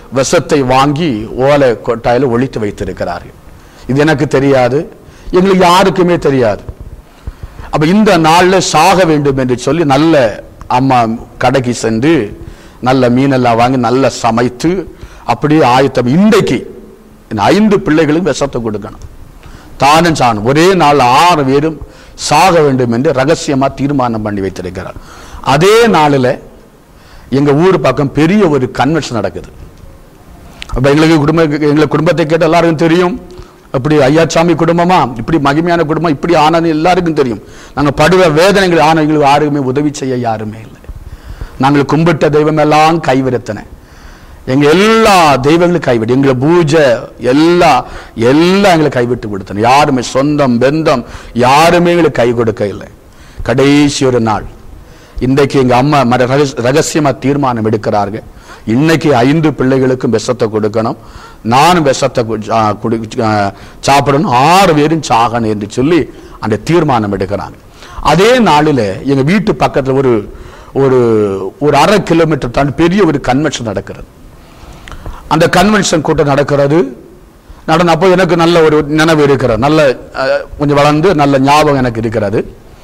விஷத்தை வாங்கி ஓலை கொட்டாயில ஒழித்து வைத்திருக்கிறார்கள் இது எனக்கு தெரியாது எங்களுக்கு யாருக்குமே தெரியாது அப்ப இந்த நாள்ல சாக வேண்டும் என்று சொல்லி நல்ல அம்மா கடைக்கு சென்று நல்ல மீனெல்லாம் வாங்கி நல்ல சமைத்து அப்படியே ஆயத்தம் இன்றைக்கு இந்த ஐந்து பிள்ளைகளும் விஷத்தை கொடுக்கணும் தானும் சாணும் ஒரே நாள் ஆறு பேரும் சாக வேண்டும் என்று ரகசியமா தீர்மானம் பண்ணி வைத்திருக்கிறார் அதே நாளில் எங்க ஊர் பக்கம் பெரிய ஒரு கன்வென்ஷன் நடக்குது அப்ப எங்களுக்கு குடும்ப எங்களுக்கு குடும்பத்தை கேட்ட எல்லாருக்கும் தெரியும் அப்படி ஐயாச்சாமி குடும்பமா இப்படி மகிமையான குடும்பம் இப்படி ஆனது எல்லாருக்கும் தெரியும் நாங்க படுற வேதனைகள் ஆன எங்களுக்கு யாருக்குமே உதவி செய்ய யாருமே இல்லை நாங்கள் கும்பிட்ட தெய்வம் எல்லாம் கைவிரத்தன எங்க எல்லா தெய்வங்களும் கைவிட்டு எங்களை பூஜை எல்லா எல்லாம் எங்களை கைவிட்டு விடுத்தன யாருமே சொந்தம் பெந்தம் யாருமே எங்களுக்கு கை கொடுக்க இல்லை கடைசி ஒரு நாள் இன்றைக்கு எங்க அம்மா மர ரகஸ்- ரகசியமா தீர்மானம் எடுக்கிறார்கள் இன்னைக்கு ஐந்து பிள்ளைகளுக்கும் விஷத்தை கொடுக்கணும் நானும் விஷத்தை கு- ஆ, குடி- ஆ, சாப்பிடணும் ஆறு பேரும் சாகணும் என்று சொல்லி அந்த தீர்மானம் எடுக்கிறாங்க அதே நாளில் எங்க வீட்டு பக்கத்துல ஒரு ஒரு ஒரு அரை கிலோமீட்டர் தாண்டி பெரிய ஒரு கன்வென்ஷன் நடக்கிறது அந்த கன்வென்ஷன் கூட்டம் நடக்கிறது நடன அப்போ எனக்கு நல்ல ஒரு நினைவு இருக்கிறது நல்ல அஹ், கொஞ்சம் வளர்ந்து நல்ல ஞாபகம் எனக்கு இருக்கிறது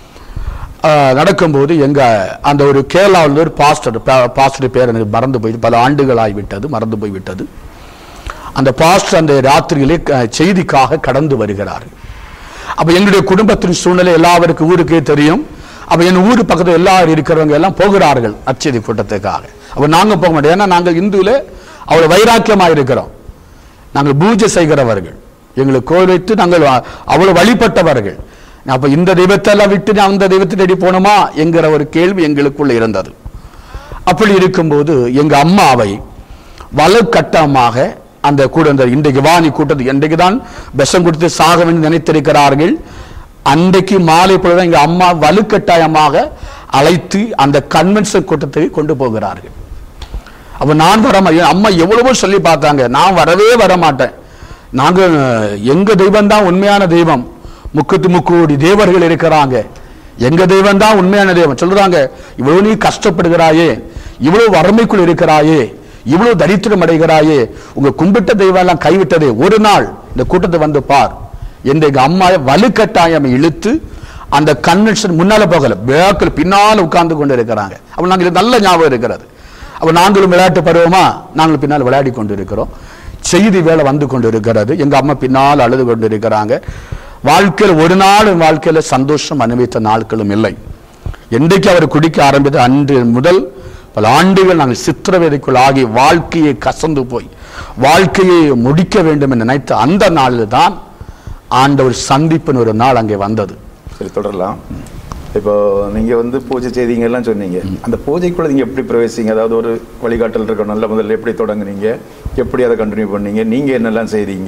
அஹ், நடக்கும்போது எங்க அந்த ஒரு கேரளாவில் ஒரு பாஸ்டர் பாஸ்டர் பேர் எனக்கு மறந்து போய் பல ஆண்டுகள் ஆகிவிட்டது மறந்து போய் விட்டது அந்த பாஸ்டர் அந்த ராத்திரியிலே அஹ், செய்திக்காக கடந்து வருகிறார் அப்ப எங்களுடைய குடும்பத்தின் சூழ்நிலை எல்லாருக்கும் ஊருக்கே தெரியும் அப்ப என் ஊர் பக்கத்துல எல்லாரும் இருக்கிறவங்க எல்லாம் போகிறார்கள் அச்செய்தி கூட்டத்துக்காக அப்ப நாங்க போக மாட்டோம் ஏன்னா நாங்கள் இந்துல அவ்வளவு வைராக்கியமா இருக்கிறோம் நாங்கள் பூஜை செய்கிறவர்கள் எங்களுக்கு கோயில் வைத்து நாங்கள் அ- அவ்வளவு வழிபட்டவர்கள் அப்ப இந்த தெய்வத்தை எல்லாம் விட்டு நான் அந்த தெய்வத்தை தேடி போனோமா என்கிற ஒரு கேள்வி எங்களுக்குள்ள இருந்தது அப்படி இருக்கும்போது எங்க அம்மாவை வலுக்கட்டமாக அந்த கூட இந்த இன்றைக்கு வாணி கூட்டத்துக்கு இன்றைக்கு தான் விஷம் கொடுத்து சாக வேண்டும் நினைத்திருக்கிறார்கள் அன்றைக்கு மாலை பொழுது எங்க அம்மா வலுக்கட்டாயமாக அழைத்து அந்த கன்வென்ஷன் கூட்டத்துக்கு கொண்டு போகிறார்கள் அப்ப நான் வர மாட்டேன் அம்மா எவ்வளவோ சொல்லி பார்த்தாங்க நான் வரவே வர மாட்டேன் நாங்க எங்க தெய்வம் தான் உண்மையான தெய்வம் முக்கத்து முக்கோடி தேவர்கள் இருக்கிறாங்க எங்க தெய்வம் தான் உண்மையான தெய்வம் சொல்றாங்க இவ்வளவு நீ கஷ்டப்படுகிறாயே இவ்வளவு வறுமைக்குள் இருக்கிறாயே இவ்வளவு தரித்திரம் அடைகிறாயே உங்க கும்பிட்ட தெய்வம் எல்லாம் கைவிட்டதே ஒரு நாள் இந்த கூட்டத்தை வந்து பார் என்று எங்க அம்மாவை வலுக்கட்டாயம் இழுத்து அந்த கன்வென்ஷன் முன்னால போகல பேக்கில் பின்னால உட்கார்ந்து கொண்டு இருக்கிறாங்க அப்ப நாங்கள் இது நல்ல ஞாபகம் இருக்கிறது அப்ப நாங்களும் விளையாட்டு பருவமா நாங்கள் பின்னால் விளையாடி கொண்டு இருக்கிறோம் செய்தி வேலை வந்து கொண்டு இருக்கிறது எங்க அம்மா பின்னால் அழுது கொண்டு இருக்கிறாங்க வாழ்க்கையில் ஒரு நாள் என் வாழ்க்கையில சந்தோஷம் அனுபவித்த நாட்களும் இல்லை என்றைக்கு அவர் குடிக்க ஆரம்பித்த அன்று முதல் பல ஆண்டுகள் நாங்கள் சித்திரவேதைக்குள் ஆகி வாழ்க்கையை கசந்து போய் வாழ்க்கையை முடிக்க வேண்டும் என்று நினைத்த அந்த நாளில் தான் ஆண்டவர் சந்திப்பின் ஒரு நாள் அங்கே வந்தது சரி தொடரலாம் இப்போ நீங்க வந்து பூஜை செய்தீங்க எல்லாம் சொன்னீங்க அந்த பூஜைக்குள்ள நீங்க எப்படி பிரவேசிங்க அதாவது ஒரு வழிகாட்டல் இருக்க நல்ல முதல்ல எப்படி தொடங்குனீங்க எப்படி அதை கண்டினியூ பண்ணீங்க நீங்க என்னெல்லாம் செய்தீங்க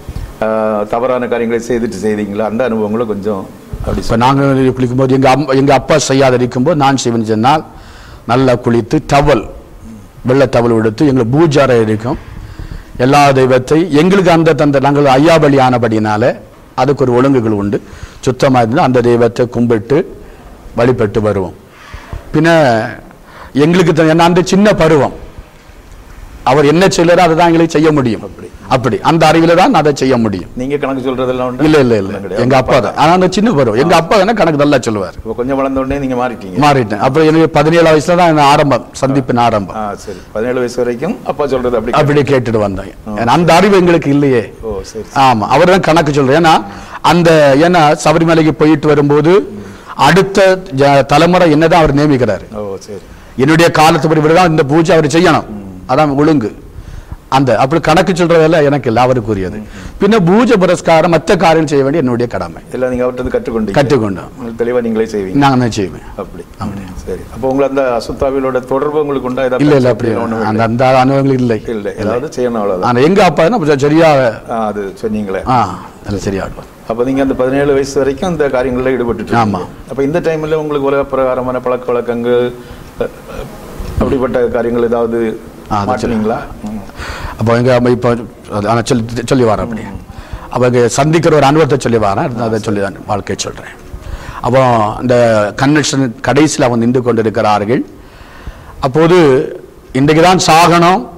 ஆஹ், தவறான காரியங்களை செய்துட்டு செய்தீங்களா அந்த அனுபவங்களை கொஞ்சம் அப்படி இப்போ நாங்கள் குளிக்கும்போது எங்கள் அம்மா எங்கள் அப்பா செய்யாத இருக்கும்போது நான் செய்வேன் சொன்னால் நல்லா குளித்து டவல் வெள்ளை டவல் எடுத்து எங்களுக்கு பூஜாரை இருக்கும் எல்லா தெய்வத்தை எங்களுக்கு அந்த தந்த நாங்கள் ஐயாபலி ஆனபடினால அதுக்கு ஒரு ஒழுங்குகள் உண்டு சுத்தமாக இருந்தால் அந்த தெய்வத்தை கும்பிட்டு வழிபட்டு வருவோம் பின்ன எங்களுக்கு த- என்ன அந்த சின்ன பருவம் அவர் என்ன செய்யறாரோ அதை தான் எங்களுக்கு செய்ய முடியும் அப்படி. அப்படி அந்த அறிவில தான் நான் அதை செய்ய முடியும் நீங்க கணக்கு சொல்றதெல்லாம் உண்டு இல்ல இல்ல இல்ல கிடையாது. எங்க அப்பா தான் ஆனா அந்த சின்ன பருவம் எங்க அப்பா என்ன கணக்கு நல்லா சொல்லுவார் இப்போ கொஞ்சம் வளர்ந்த உடனே நீங்க மாறிட்டீங்க மாறிட்டேன் அப்புறம் எனக்கு பதினேழு வயசுல தான் எனக்கு ஆரம்பம் சந்திப்பின் ஆரம்பம் ஆ சரி பதினேழு வயசு வரைக்கும் அப்பா சொல்றது அப்படி அப்படி கேட்டுட்டு வந்தேன் ஏன்னா அந்த அறிவு எங்களுக்கு இல்லையே ஓ சரி ஆமா அவர் தான் கணக்கு சொல்றேன் ஏன்னா அந்த ஏன்னா சபரிமலைக்கு போயிட்டு வரும்போது அடுத்த ஜ- தலைமுறை என்னதான் அவர் நியமிக்கிறாரு ஓ சரி என்னுடைய காலத்துப்படி தான் இந்த பூஜை அவர் செய்யணும் அதான் ஒழுங்கு அந்த அப்படி கணக்கு சொல்றதெல்லாம் எனக்கு இல்லை அவருக்குரியது பின்ன பூஜை புரஸ்காரம் மற்ற காரியம் செய்ய வேண்டிய என்னுடைய கடமை எல்லாம் நீங்க அவர்கிட்ட கற்றுக்கொண்டீங்க கற்றுக்கொண்டோம் உங்களுக்கு தெளிவா நீங்களே செய்வீங்க நான் தான் செய்வேன் அப்படி சரி அப்போ உங்களை அந்த அசுத்தாவிலோட தொடர்பு உங்களுக்கு உண்டா ஏதாவது இல்ல இல்ல அப்படி ஒண்ணும் அந்த அந்த அனுபவங்கள் இல்லை இல்லை ஏதாவது செய்யணும் அவ்வளவுதான் ஆனா எங்க அப்பா என்ன கொஞ்சம் சரியா ஆ, அது சொன்னீங்களே ஆ அது சரியாடுவார் அப்ப நீங்க அந்த பதினேழு வயசு வரைக்கும் அந்த காரியங்கள்ல ஈடுபட்டு ஆமா. அப்ப இந்த டைம்ல உங்களுக்கு உலக பிரகாரமான பழக்க வழக்கங்கள் அஹ், அஹ், அப்படிப்பட்ட காரியங்கள் ஏதாவது ஆ, அது மாற்றினீங்களா ம். அப்போ எங்க அம்மா இப்போ அது- ஆனா சொல்லி சொல்லி வரேன் அப்படி அப்போ இங்கே சந்திக்கிற ஒரு அனுபவத்தை சொல்லி வரேன் அதை சொல்லி தான் வாழ்க்கையை சொல்றேன் அப்போ அந்த கன்வென்ஷன் கடைசியில் அவன் நின்று கொண்டிருக்கிறார்கள் அப்போது இன்றைக்கு தான் சாகணும்